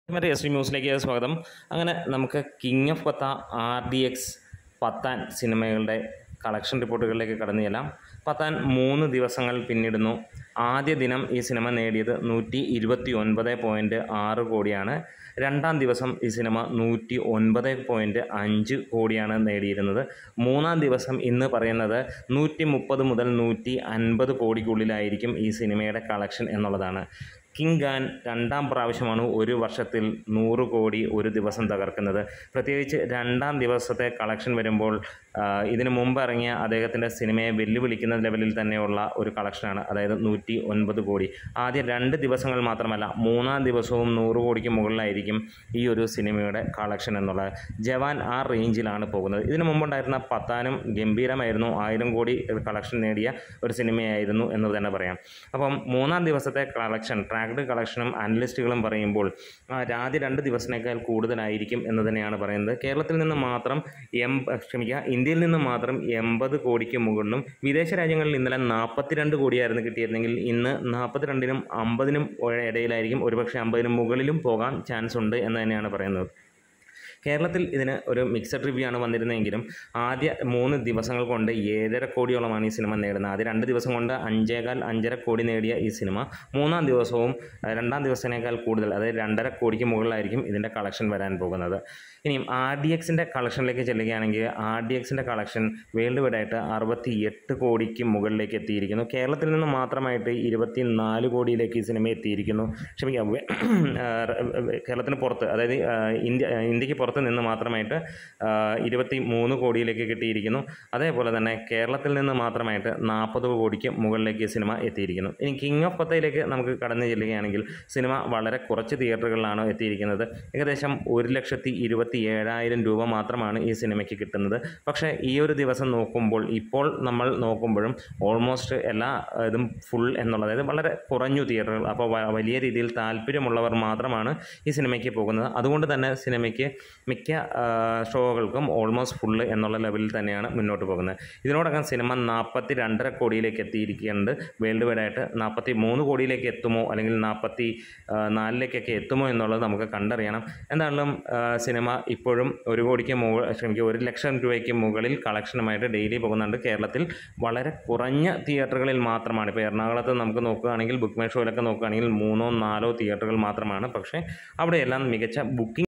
മറ്റേ എസ് ന്യൂസിലേക്ക് സ്വാഗതം അങ്ങനെ നമുക്ക് king of Kotha R D X Pathaan സിനിമകളുടെ കളക്ഷൻ റിപ്പോർട്ടുകളിലേക്ക് കടന്നു ചെല്ലാം പത്താൻ മൂന്ന് ദിവസങ്ങൾ പിന്നിടുന്നു ആദ്യ ദിനം ഈ സിനിമ നേടിയത് നൂറ്റി ഇരുപത്തി ഒൻപത് പോയിൻറ്റ് ആറ് കോടിയാണ് രണ്ടാം ദിവസം ഈ സിനിമ നൂറ്റി ഒൻപത് പോയിൻറ്റ് അഞ്ച് കോടിയാണ് നേടിയിരുന്നത് മൂന്നാം ദിവസം ഇന്ന് പറയുന്നത് നൂറ്റി മുപ്പത് മുതൽ നൂറ്റി അൻപത് കോടിക്കുള്ളിലായിരിക്കും ഈ സിനിമയുടെ കളക്ഷൻ എന്നുള്ളതാണ് കിങ് ഖാൻ രണ്ടാം പ്രാവശ്യമാണ് ഒരു വർഷത്തിൽ നൂറ് കോടി ഒരു ദിവസം തകർക്കുന്നത് പ്രത്യേകിച്ച് രണ്ടാം ദിവസത്തെ കളക്ഷൻ വരുമ്പോൾ ആ, ഇതിനു മുമ്പ് ഇറങ്ങിയ അദ്ദേഹത്തിൻ്റെ സിനിമയെ വെല്ലുവിളിക്കുന്ന ലെവലിൽ തന്നെയുള്ള ഒരു കളക്ഷനാണ് അതായത് നൂറ്റി ഒൻപത് കോടി ആദ്യ രണ്ട് ദിവസങ്ങൾ മാത്രമല്ല മൂന്നാം ദിവസവും നൂറ് കോടിക്ക് മുകളിലായിരിക്കും ഈ ഒരു സിനിമയുടെ കളക്ഷൻ എന്നുള്ളത് ജവാൻ ആ റേഞ്ചിലാണ് പോകുന്നത് ഇതിനു മുമ്പുണ്ടായിരുന്ന പത്താനും ഗംഭീരമായിരുന്നു ആയിരം കോടി കളക്ഷൻ നേടിയ ഒരു സിനിമയായിരുന്നു എന്ന് തന്നെ പറയാം അപ്പം മൂന്നാം ദിവസത്തെ കളക്ഷൻ ട്രാക്ഡ് കളക്ഷനും അനലിസ്റ്റുകളും പറയുമ്പോൾ ആ, ആദ്യ രണ്ട് ദിവസത്തേക്കാൾ കൂടുതലായിരിക്കും എന്ന് തന്നെയാണ് പറയുന്നത് കേരളത്തിൽ നിന്ന് മാത്രം എം ക്ഷമിക്കുക ഇന്ത്യയിൽ നിന്ന് മാത്രം എൺപത് കോടിക്ക് മുകളിലും വിദേശ രാജ്യങ്ങളിൽ ഇന്നലെ നാൽപ്പത്തിരണ്ട് കോടിയായിരുന്നു കിട്ടിയിരുന്നെങ്കിൽ ഇന്ന് നാൽപ്പത്തിരണ്ടിനും അമ്പതിനും ഇടയിലായിരിക്കും ഒരുപക്ഷെ അമ്പതിനും മുകളിലും പോകാൻ ചാൻസ് ഉണ്ട് എന്ന് തന്നെയാണ് പറയുന്നത് കേരളത്തിൽ ഇതിന് ഒരു മിക്സഡ് റിവ്യൂ ആണ് വന്നിരുന്നതെങ്കിലും ആദ്യ മൂന്ന് ദിവസങ്ങൾ കൊണ്ട് ഏഴര കോടിയോളമാണ് ഈ സിനിമ നേടുന്നത് ആദ്യ രണ്ട് ദിവസം കൊണ്ട് അഞ്ചേകാൽ അഞ്ചര കോടി നേടിയ ഈ സിനിമ മൂന്നാം ദിവസവും അഹ് രണ്ടാം ദിവസത്തിനേക്കാൾ കൂടുതൽ അതായത് രണ്ടര കോടിക്ക് മുകളിലായിരിക്കും ഇതിൻ്റെ കളക്ഷൻ വരാൻ പോകുന്നത് ഇനിയും ആർ ഡി എക്സിൻ്റെ കളക്ഷനിലേക്ക് ചെല്ലുകയാണെങ്കിൽ ആർ ഡി എക്സിൻ്റെ കളക്ഷൻ വേൾഡ് വൈഡായിട്ട് അറുപത്തി എട്ട് കോടിക്ക് മുകളിലേക്ക് എത്തിയിരിക്കുന്നു കേരളത്തിൽ നിന്ന് മാത്രമായിട്ട് ഇരുപത്തി നാല് കോടിയിലേക്ക് ഈ സിനിമ എത്തിയിരിക്കുന്നു ക്ഷമിക്കാം വെ- കേരളത്തിന് പുറത്ത് അതായത് ആ, ഇന്ത്യ ഇന്ത്യക്ക് പുറത്ത് നിന്ന് മാത്രമായിട്ട് ഇരുപത്തി മൂന്ന് കോടിയിലേക്ക് കിട്ടിയിരിക്കുന്നു അതേപോലെ തന്നെ കേരളത്തിൽ നിന്ന് മാത്രമായിട്ട് നാൽപ്പത് കോടിക്ക് മുകളിലേക്ക് ഈ സിനിമ എത്തിയിരിക്കുന്നു ഇനി കിങ് ഓഫ് പത്തയിലേക്ക് നമുക്ക് കടന്നു ചെല്ലുകയാണെങ്കിൽ സിനിമ വളരെ കുറച്ച് തിയേറ്ററുകളിലാണ് എത്തിയിരിക്കുന്നത് ഏകദേശം ഒരു ലക്ഷത്തി ഇരുപത്തി ഏഴായിരം രൂപ മാത്രമാണ് ഈ സിനിമയ്ക്ക് കിട്ടുന്നത് പക്ഷേ ഈ ഒരു ദിവസം നോക്കുമ്പോൾ ഇപ്പോൾ നമ്മൾ നോക്കുമ്പോഴും ഓൾമോസ്റ്റ് എല്ലാ ഇതും ഫുൾ എന്നുള്ളത് അതായത് വളരെ കുറഞ്ഞു തിയേറ്ററുകൾ അപ്പോൾ വ- വലിയ രീതിയിൽ താല്പര്യമുള്ളവർ മാത്രമാണ് ഈ സിനിമയ്ക്ക് പോകുന്നത് അതുകൊണ്ട് തന്നെ സിനിമയ്ക്ക് മിക്ക ആ, ഷോകൾക്കും ഓൾമോസ്റ്റ് ഫുള്ള് എന്നുള്ള ലെവലിൽ തന്നെയാണ് മുന്നോട്ട് പോകുന്നത് ഇതിനോടകം സിനിമ നാൽപ്പത്തി രണ്ടര കോടിയിലേക്ക് എത്തിയിരിക്കുന്നുണ്ട് വേൾഡ് വൈഡായിട്ട് നാൽപ്പത്തി മൂന്ന് കോടിയിലേക്ക് എത്തുമോ അല്ലെങ്കിൽ നാൽപ്പത്തി ആ, നാലിലേക്കൊക്കെ എത്തുമോ എന്നുള്ളത് നമുക്ക് കണ്ടറിയണം എന്തായാലും ആ, സിനിമ ഇപ്പോഴും ഒരു കോടിക്ക് മുകൾ ക്ഷമിക്കുക ഒരു ലക്ഷം രൂപയ്ക്ക് മുകളിൽ കളക്ഷനുമായിട്ട് ഡെയിലി പോകുന്നുണ്ട് കേരളത്തിൽ വളരെ കുറഞ്ഞ തിയേറ്ററുകളിൽ മാത്രമാണ് ഇപ്പോൾ എറണാകുളത്ത് നമുക്ക് നോക്കുകയാണെങ്കിൽ ബുക്ക് മൈ ഷോയിലൊക്കെ നോക്കുകയാണെങ്കിൽ മൂന്നോ നാലോ തിയേറ്ററുകൾ മാത്രമാണ് പക്ഷേ അവിടെയെല്ലാം മികച്ച ബുക്കിംഗ്